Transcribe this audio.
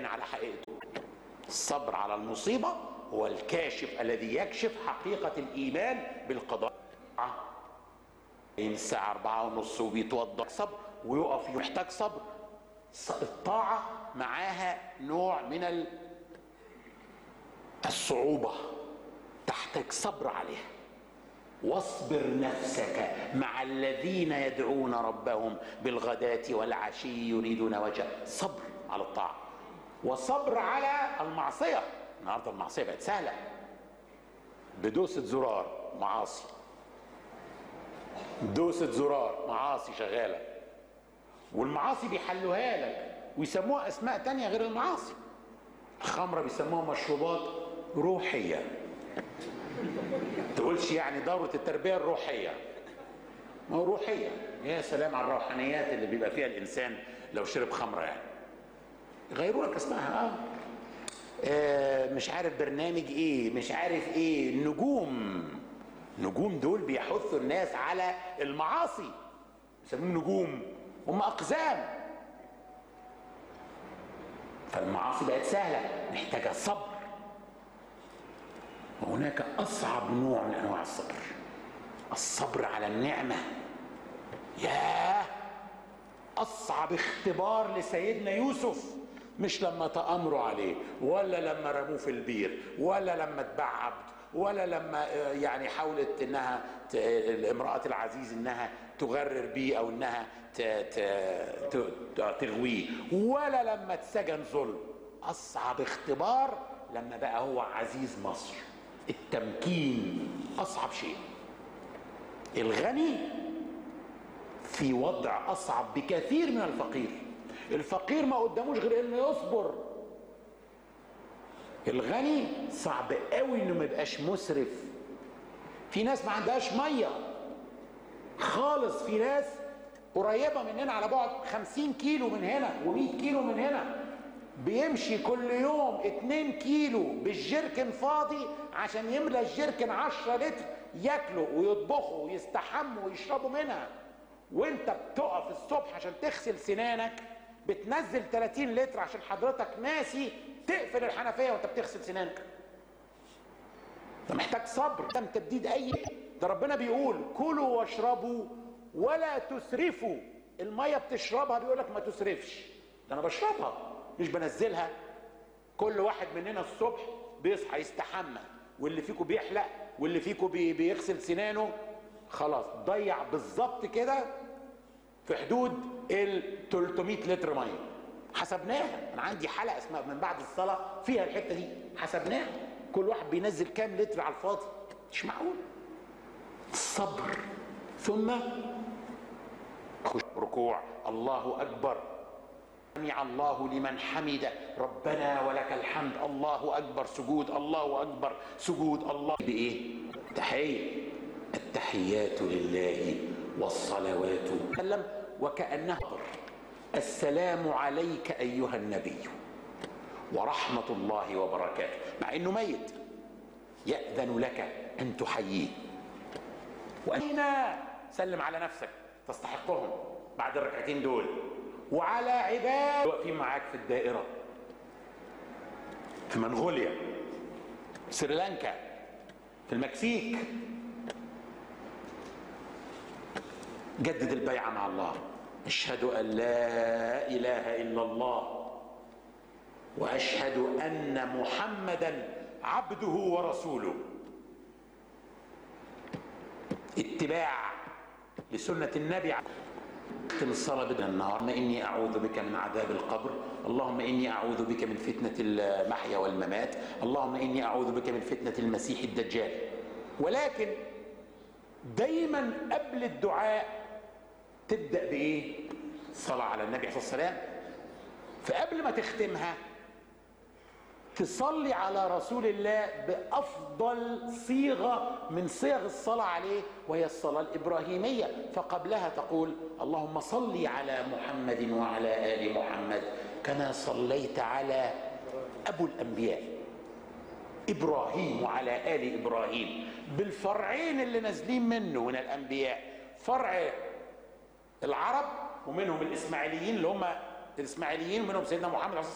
على حقيقته الصبر على المصيبة هو الكاشف الذي يكشف حقيقة الإيمان بالقضاء الساعة أربعة ونص وبيتوضأ صبر ويقف محتاج صبر الطاعة معاها نوع من الصعوبة تحتاج صبر عليها واصبر نفسك مع الذين يدعون ربهم بالغداة والعشي يريدون وجه صبر على الطاعة وصبر على المعصية النهاردة المعصية بقت سهلة بدوسة زرار معاصي دوسة زرار معاصي شغالة والمعاصي بيحلوها لك ويسموها أسماء تانية غير المعاصي الخمرة بيسموها مشروبات روحية تقولش يعني دورة التربية الروحية ما هو روحية يا سلام على الروحانيات اللي بيبقى فيها الإنسان لو شرب خمرة يعني غيروا لك اسمها آه. آه مش عارف برنامج ايه مش عارف ايه النجوم نجوم دول بيحثوا الناس على المعاصي يسموهم نجوم هم اقزام فالمعاصي بقت سهله محتاجه صبر وهناك اصعب نوع من انواع الصبر الصبر على النعمه ياه اصعب اختبار لسيدنا يوسف مش لما تامروا عليه ولا لما رموه في البير ولا لما اتباع عبد ولا لما يعني حاولت انها امراه العزيز انها تغرر بيه او انها تغويه ولا لما اتسجن ظلم اصعب اختبار لما بقى هو عزيز مصر التمكين اصعب شيء الغني في وضع اصعب بكثير من الفقير الفقير ما قداموش غير انه يصبر الغني صعب قوي انه ما يبقاش مسرف في ناس ما عندهاش ميه خالص في ناس قريبة مننا على بعد 50 كيلو من هنا و100 كيلو من هنا بيمشي كل يوم 2 كيلو بالجركن فاضي عشان يملى الجركن 10 لتر ياكلوا ويطبخوا ويستحموا ويشربوا منها وانت بتقف الصبح عشان تغسل سنانك بتنزل 30 لتر عشان حضرتك ناسي تقفل الحنفيه وانت بتغسل سنانك ده محتاج صبر ده تبديد اي ده ربنا بيقول كلوا واشربوا ولا تسرفوا الميه بتشربها بيقول لك ما تسرفش ده انا بشربها مش بنزلها كل واحد مننا الصبح بيصحى يستحمى واللي فيكم بيحلق واللي فيكم بي بيغسل سنانه خلاص ضيع بالظبط كده في حدود ال 300 لتر ميه حسبناها انا عندي حلقه اسمها من بعد الصلاه فيها الحته دي حسبناها كل واحد بينزل كام لتر على الفاضي مش معقول الصبر ثم ركوع الله اكبر سمع الله لمن حمد ربنا ولك الحمد الله اكبر سجود الله اكبر سجود الله بايه تحيه التحيات لله والصلوات سلم وكانه السلام عليك ايها النبي ورحمه الله وبركاته مع انه ميت ياذن لك ان تحييه وأين سلم على نفسك تستحقهم بعد الركعتين دول وعلى عباد واقفين معاك في الدائرة في منغوليا سريلانكا في المكسيك جدد البيعة مع الله أشهد أن لا إله إلا الله وأشهد أن محمدا عبده ورسوله اتباع لسنة النبي ختم الصلاة بدنا النهار اللهم إني أعوذ بك من عذاب القبر اللهم إني أعوذ بك من فتنة المحيا والممات اللهم إني أعوذ بك من فتنة المسيح الدجال ولكن دايما قبل الدعاء تبدأ بإيه صلاة على النبي صلى الله عليه وسلم فقبل ما تختمها تصلي على رسول الله بافضل صيغه من صيغ الصلاه عليه وهي الصلاه الابراهيميه فقبلها تقول اللهم صل على محمد وعلى ال محمد كما صليت على ابو الانبياء ابراهيم وعلى ال ابراهيم بالفرعين اللي نازلين منه من الانبياء فرع العرب ومنهم الاسماعيليين اللي هم الاسماعيليين ومنهم سيدنا محمد عليه الصلاه